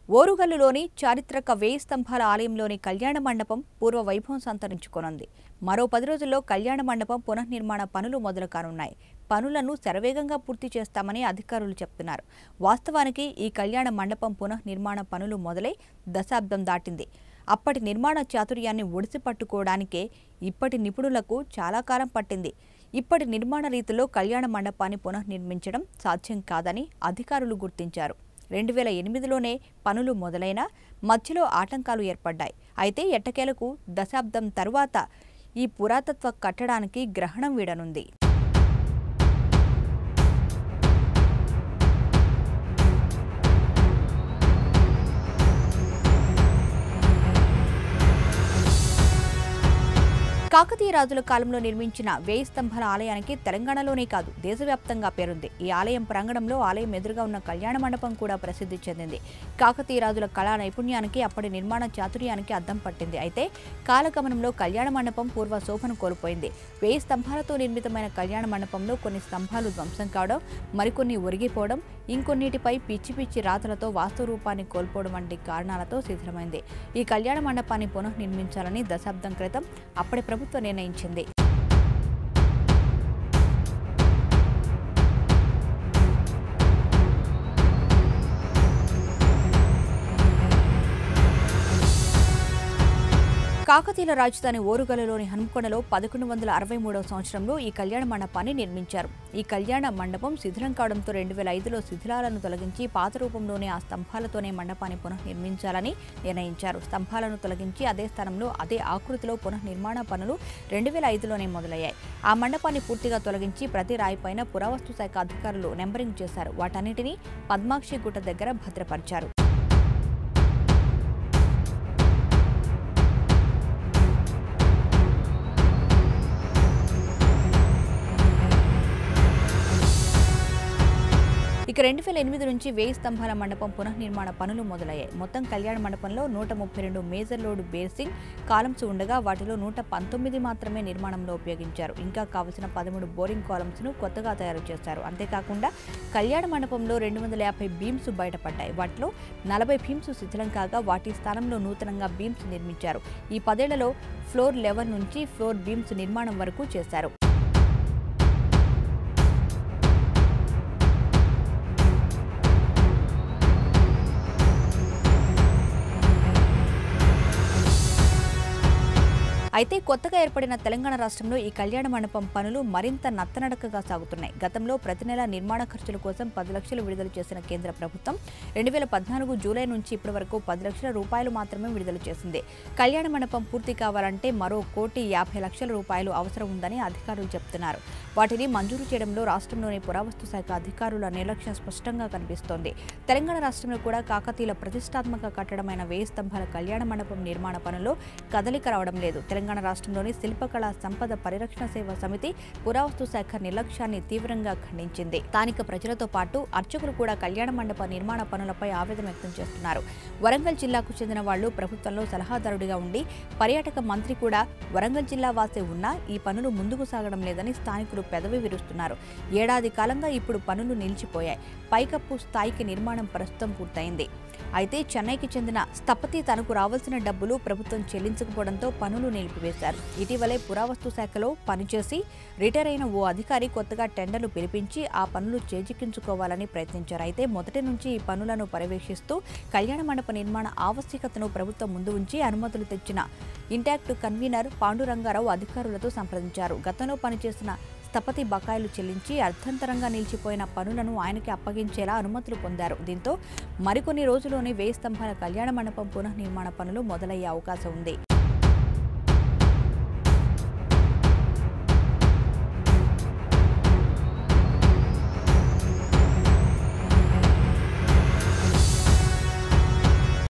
ఓరుగల్లులోని చారిత్రక వేయి స్తంభాల ఆలయంలోని కళ్యాణ మండపం పూర్వ వైభవం సంతరించుకోనుంది మరో పది రోజుల్లో కళ్యాణ మండపం పునర్నిర్మాణ పనులు మొదలు కానున్నాయి పనులను శరవేగంగా పూర్తి చేస్తామని అధికారులు చెప్తున్నారు వాస్తవానికి ఈ కళ్యాణ మండపం పునర్నిర్మాణ పనులు మొదలై దశాబ్దం దాటింది అప్పటి నిర్మాణ చాతుర్యాన్ని ఒడిసి పట్టుకోవడానికే ఇప్పటి నిపుణులకు చాలా కాలం పట్టింది ఇప్పటి నిర్మాణ రీతిలో కళ్యాణ మండపాన్ని పునర్నిర్మించడం సాధ్యం కాదని అధికారులు గుర్తించారు రెండు వేల ఎనిమిదిలోనే పనులు మొదలైనా మధ్యలో ఆటంకాలు ఏర్పడ్డాయి అయితే ఎట్టకేలకు దశాబ్దం తరువాత ఈ పురాతత్వ కట్టడానికి గ్రహణం వీడనుంది కాకతీయ రాజుల కాలంలో నిర్మించిన వేయి స్తంభాల ఆలయానికి తెలంగాణలోనే కాదు దేశవ్యాప్తంగా పేరుంది ఈ ఆలయం ప్రాంగణంలో ఆలయం ఎదురుగా ఉన్న కళ్యాణ మండపం కూడా ప్రసిద్ధి చెందింది కాకతీయ రాజుల కళా నైపుణ్యానికి అప్పటి నిర్మాణ చాతుర్యానికి అద్దం పట్టింది అయితే కాలగమనంలో కళ్యాణ మండపం పూర్వ శోభను కోల్పోయింది వేయి స్తంభాలతో నిర్మితమైన కళ్యాణ మండపంలో కొన్ని స్తంభాలు ధ్వంసం కావడం మరికొన్ని ఒరిగిపోవడం ఇంకొన్నిటిపై పిచ్చి పిచ్చి రాతలతో వాస్తు రూపాన్ని కోల్పోవడం వంటి కారణాలతో శిథిలమైంది ఈ కళ్యాణ మండపాన్ని పునఃనిర్మించాలని దశాబ్దం క్రితం అప్పటి ప్రభుత్వం నిర్ణయించింది కాకతీయుల రాజధాని ఓరుగలలోని హనుమకొండలో పదకొండు వందల అరవై మూడవ సంవత్సరంలో ఈ కళ్యాణ మండపాన్ని నిర్మించారు ఈ కళ్యాణ మండపం శిథిలం కావడంతో రెండు వేల ఐదులో శిథిలాలను తొలగించి పాత రూపంలోనే ఆ స్తంభాలతోనే మండపాన్ని పునఃనిర్మించాలని నిర్ణయించారు స్తంభాలను తొలగించి అదే స్థానంలో అదే ఆకృతిలో పునఃనిర్మాణ పనులు రెండు వేల ఐదులోనే మొదలయ్యాయి ఆ మండపాన్ని పూర్తిగా తొలగించి ప్రతి రాయిపైన పురావస్తు శాఖ అధికారులు నెంబరింగ్ చేశారు వాటన్నిటినీ పద్మాక్షి గుట్ట దగ్గర భద్రపరిచారు ఇక రెండు వేల ఎనిమిది నుంచి వేయి స్తంభాల మండపం పునఃనిర్మాణ పనులు మొదలయ్యాయి మొత్తం కళ్యాణ మండపంలో నూట ముప్పై రెండు మేజర్ లోడ్ బేసింగ్ కాలమ్స్ ఉండగా వాటిలో నూట పంతొమ్మిది మాత్రమే నిర్మాణంలో ఉపయోగించారు ఇంకా కావలసిన పదమూడు బోరింగ్ కాలమ్స్ ను కొత్తగా తయారు చేశారు అంతేకాకుండా కళ్యాణ మండపంలో రెండు వందల యాభై బీమ్స్ బయటపడ్డాయి వాటిలో నలభై బీమ్స్ శిథిలం కాగా వాటి స్థానంలో నూతనంగా బీమ్స్ నిర్మించారు ఈ పదేళ్లలో ఫ్లోర్ లెవెన్ నుంచి ఫ్లోర్ బీమ్స్ నిర్మాణం వరకు చేశారు అయితే కొత్తగా ఏర్పడిన తెలంగాణ రాష్ట్రంలో ఈ కళ్యాణ మండపం పనులు మరింత నత్తనడకగా సాగుతున్నాయి గతంలో ప్రతి నెల నిర్మాణ ఖర్చుల కోసం పది లక్షలు విడుదల చేసిన కేంద్ర ప్రభుత్వం రెండు వేల పద్నాలుగు జూలై నుంచి ఇప్పటి వరకు పది లక్షల రూపాయలు మాత్రమే విడుదల చేసింది కళ్యాణ మండపం పూర్తి కావాలంటే మరో కోటి యాభై లక్షల రూపాయలు అవసరం ఉందని అధికారులు చెప్తున్నారు వాటిని మంజూరు చేయడంలో రాష్ట్రంలోని పురావస్తు శాఖ అధికారుల నిర్లక్ష్యం స్పష్టంగా కనిపిస్తోంది తెలంగాణ రాష్ట్రంలో కూడా కాకతీయుల ప్రతిష్టాత్మక కట్టడమైన వేయి స్తంభాల కళ్యాణ మండపం నిర్మాణ పనుల్లో కదలిక రావడం లేదు తెలంగాణ రాష్ట్రంలోని శిల్పకళా సంపద పరిరక్షణ సేవ సమితి పురావస్తు శాఖ నిర్లక్ష్యాన్ని తీవ్రంగా ఖండించింది స్థానిక ప్రజలతో పాటు అర్చకులు కూడా కళ్యాణ మండప నిర్మాణ పనులపై ఆవేదన వ్యక్తం చేస్తున్నారు వరంగల్ జిల్లాకు చెందిన వాళ్లు ప్రభుత్వంలో సలహాదారుడిగా ఉండి పర్యాటక మంత్రి కూడా వరంగల్ జిల్లా వాసే ఉన్నా ఈ పనులు ముందుకు సాగడం లేదని స్థానికులు పెదవి విరుస్తున్నారు ఏడాది కాలంగా ఇప్పుడు పనులు నిలిచిపోయాయి పైకప్పు స్థాయికి నిర్మాణం ప్రస్తుతం పూర్తయింది అయితే చెన్నైకి చెందిన స్థపతి తనకు రావాల్సిన డబ్బులు ప్రభుత్వం చెల్లించకపోవడంతో పనులు నిలిపివేశారు ఇటీవలే పురావస్తు శాఖలో పనిచేసి రిటైర్ అయిన ఓ అధికారి కొత్తగా టెండర్లు పిలిపించి ఆ పనులు చేజిక్కించుకోవాలని ప్రయత్నించారు అయితే మొదటి నుంచి ఈ పనులను పర్యవేక్షిస్తూ కళ్యాణ మండప నిర్మాణ ఆవశ్యకతను ప్రభుత్వం ముందు ఉంచి అనుమతులు తెచ్చిన ఇంటాక్ట్ కన్వీనర్ పాండురంగారావు అధికారులతో సంప్రదించారు గతంలో పనిచేసిన స్థపతి బకాయిలు చెల్లించి అర్థంతరంగా నిలిచిపోయిన పనులను ఆయనకి అప్పగించేలా అనుమతులు పొందారు దీంతో మరికొన్ని రోజుల్లోనే వేయి స్తంభాల కళ్యాణ మండపం పునఃనిర్మాణ పనులు మొదలయ్యే అవకాశం ఉంది